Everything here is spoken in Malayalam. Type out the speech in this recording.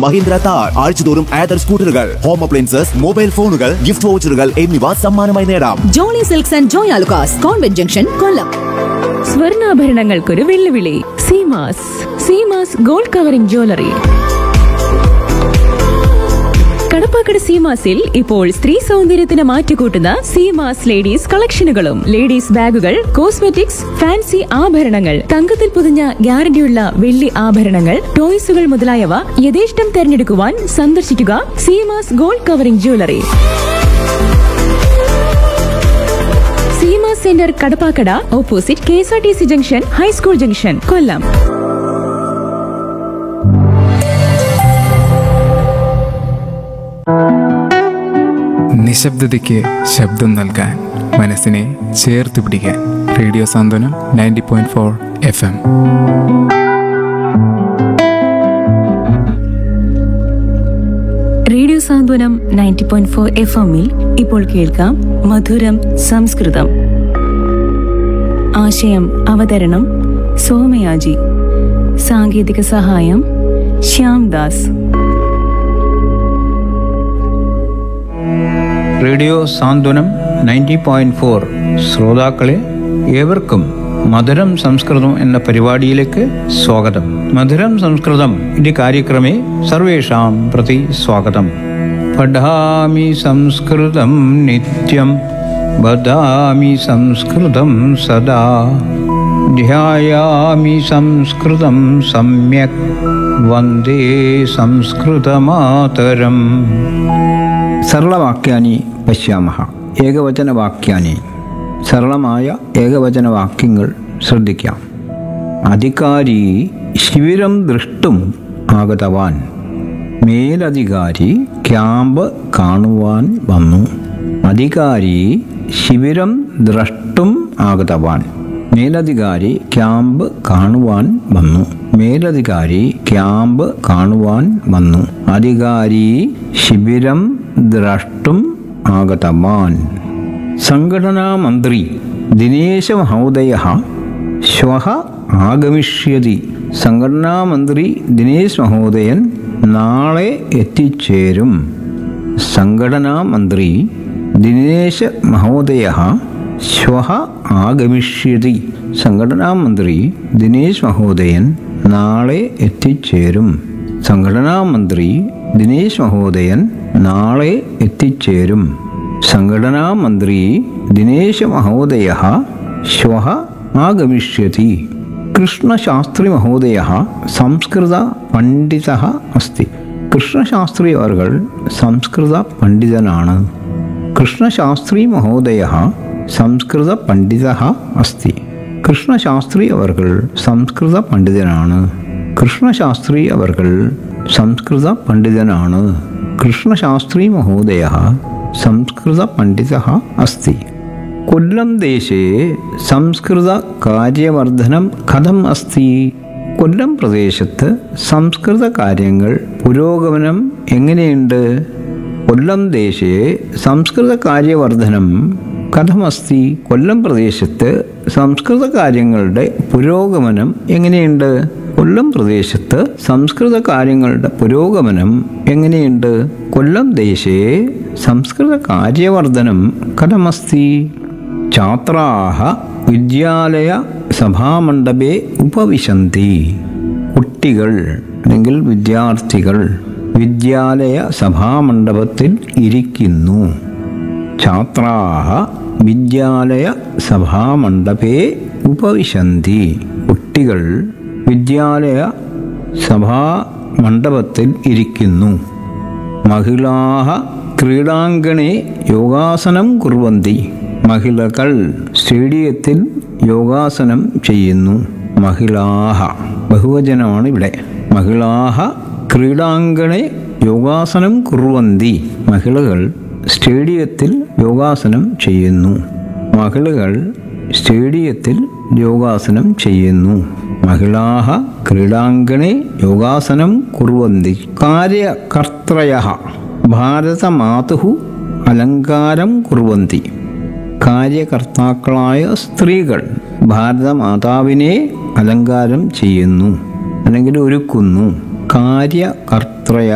മഹീന്ദ്ര താർ ആഴ്ചതോറും ആദർ സ്കൂട്ടറുകൾ ഹോം അപ്ലയൻസസ് മൊബൈൽ ഫോണുകൾ ഗിഫ്റ്റ് വൗച്ചറുകൾ എന്നിവ സമ്മാനമായി നേടാം Jolly silks and Joy Alukkas convent junction Kollam സ്വർണ്ണാഭരണങ്ങൾക്കൊരു വെല്ലുവിളി Seemas Seemas gold covering jewellery Kadappakada സീമാസിൽ ഇപ്പോൾ സ്ത്രീ സൗന്ദര്യത്തിന് മാറ്റുകൂട്ടുന്ന സീമാസ് ലേഡീസ് കളക്ഷനുകളും ലേഡീസ് ബാഗുകൾ കോസ്മെറ്റിക്സ് ഫാൻസി ആഭരണങ്ങൾ തങ്കത്തിൽ പൊതിഞ്ഞ ഗ്യാരണ്ടിയുള്ള വെള്ളി ആഭരണങ്ങൾ ടോയ്സുകൾ മുതലായവ യഥേഷ്ടം തെരഞ്ഞെടുക്കുവാൻ സന്ദർശിക്കുക Seemas gold covering jewellery Seema centre Kadappakada opposite K S R T C junction high school junction Kollam നിശബ്ദതയ്ക്ക് ശബ്ദം നൽകാൻ മനസ്സിനെ ചേർത്ത് പിടിക്കാൻ radio Santhwanam ninety point four F M radio Santhwanam ninety point four F എമ്മിൽ ഇപ്പോൾ കേൾക്കാം മധുരം സംസ്കൃതം ആശയം അവതരണം സോമയാജി സാങ്കേതിക സഹായം Shyam Das radio Santhwanam ninety point four ശ്രോതാക്കളെ ഏവർക്കും മധുരം സംസ്കൃതം എന്ന പരിപാടിയിലേക്ക് സ്വാഗതം മധുരം സംസ്കൃതം ഇതി കാര്യക്രമേ സർവേഷാം പ്രതി സ്വാഗതം പഠാമി സംസ്കൃതം നിത്യം വദാമി സംസ്കൃതം സദാ ധ്യായാമി സംസ്കൃതം സമ്യക് വന്ദേ സംസ്കൃതമാതരം സരളവാക്യാനി പശ്യാമഹ ഏകവചനവാക്യാനി സരളമായ ഏകവചനവാക്യങ്ങൾ ശ്രദ്ധിക്കാം അധികാരി ശിബിരം ദൃഷ്ടും ആഗതവാൻ മേലധികാരി ക്യാമ്പ് കാണുവാൻ വന്നു അധികാരി ശിബിരം ദ്രഷ്ടും ആഗതവാൻ മേലധികാരി ക്യാമ്പ് കാണുവാൻ വന്നു മേലധികാരി ക്യാമ്പ് കാണുവാൻ വന്നു അധികാരി ശിബിരം ദ്രഷ്ടും ആഗതവാൻ സംഘടനാമന്ത്രി ദിനേശമഹോദയ ശ്വः ആഗമിഷ്യതി സംഘടനാമന്ത്രി ദിനേശ് മഹോദയൻ നാളെ എത്തിച്ചേരും സംഘടനാമന്ത്രി ദിനേശ് മഹോദയ ശ്വः ആഗമിഷ്യതി സംഘടനാമന്ത്രി ദിനേശ് മഹോദയൻ നാളെ എത്തിച്ചേരും സംഘടനാമന്ത്രി ദിനേശ് മഹോദയൻ നാളെ എത്തിച്ചേരും സംഘടനാമന്ത്രി ദിനേശ് മഹോദയ ശ്വः ആഗമിഷ്യതി കൃഷ്ണശാസ്ത്രി മഹോദയ സംസ്കൃത പണ്ഡിത അസ്തി കൃഷ്ണശാസ്ത്രി അവർ സംസ്കൃത പണ്ഡിതനാണ് കൃഷ്ണശാസ്ത്രി മഹോദയ സംസ്കൃത പണ്ഡിത അസ്തി കൃഷ്ണശാസ്ത്രി അവർ സംസ്കൃത പണ്ഡിതനാണ് കൃഷ്ണശാസ്ത്രി അവർ സംസ്കൃത പണ്ഡിതനാണ് കൃഷ്ണശാസ്ത്രി മഹോദയ സംസ്കൃത പണ്ഡിത അസ്തി കൊല്ലം ദേശേ സംസ്കൃത കാര്യവർദ്ധനം കഥം അസ്തി കൊല്ലം പ്രദേശത്ത് സംസ്കൃത കാര്യങ്ങൾ പുരോഗമനം എങ്ങനെയുണ്ട് കൊല്ലം ദേശേ സംസ്കൃത കാര്യവർദ്ധനം കഥമസ്തി കൊല്ലം പ്രദേശത്ത് സംസ്കൃത കാര്യങ്ങളുടെ പുരോഗമനം എങ്ങനെയുണ്ട് കൊല്ലം പ്രദേശത്ത് സംസ്കൃത കാര്യങ്ങളുടെ പുരോഗമനം എങ്ങനെയുണ്ട് കൊല്ലം ദേശേ സംസ്കൃത കാര്യവർദ്ധനം കഥമസ്തി ഛാത്രാः വിദ്യാലയ സഭാമണ്ഡപേ ഉപവിശന്തി കുട്ടികൾ അല്ലെങ്കിൽ വിദ്യാർത്ഥികൾ വിദ്യാലയ സഭാമണ്ഡപത്തിൽ ഇരിക്കുന്നു ഛാത്രാः വിദ്യാലയ സഭാമണ്ഡപേ ഉപവിശന്തി കുട്ടികൾ വിദ്യാലയ സഭാമണ്ഡപത്തിൽ ഇരിക്കുന്നു മഹിളാः ക്രീഡാങ്കണേ യോഗാസനം കുർവന്തി മഹിളകൾ സ്റ്റേഡിയത്തിൽ യോഗാസനം ചെയ്യുന്നു മഹിളാഹ ബഹുവചനമാണ് ഇവിടെ മഹിളാഹ ക്രീഡാങ്കണെ യോഗാസനം കുർവന്തി മഹിളകൾ സ്റ്റേഡിയത്തിൽ യോഗാസനം ചെയ്യുന്നു മഹിളകൾ സ്റ്റേഡിയത്തിൽ യോഗാസനം ചെയ്യുന്നു മഹിളാഹ ക്രീഡാങ്കണെ യോഗാസനം കുർവന്തി കാര്യകർത്രയ ഭാരതമാതു അലങ്കാരം കുർവന്തി കാര്യകർത്താക്കളായ സ്ത്രീകൾ ഭാരതമാതാവിനെ അലങ്കാരം ചെയ്യുന്നു അല്ലെങ്കിൽ ഒരുക്കുന്നു കാര്യകർത്രയ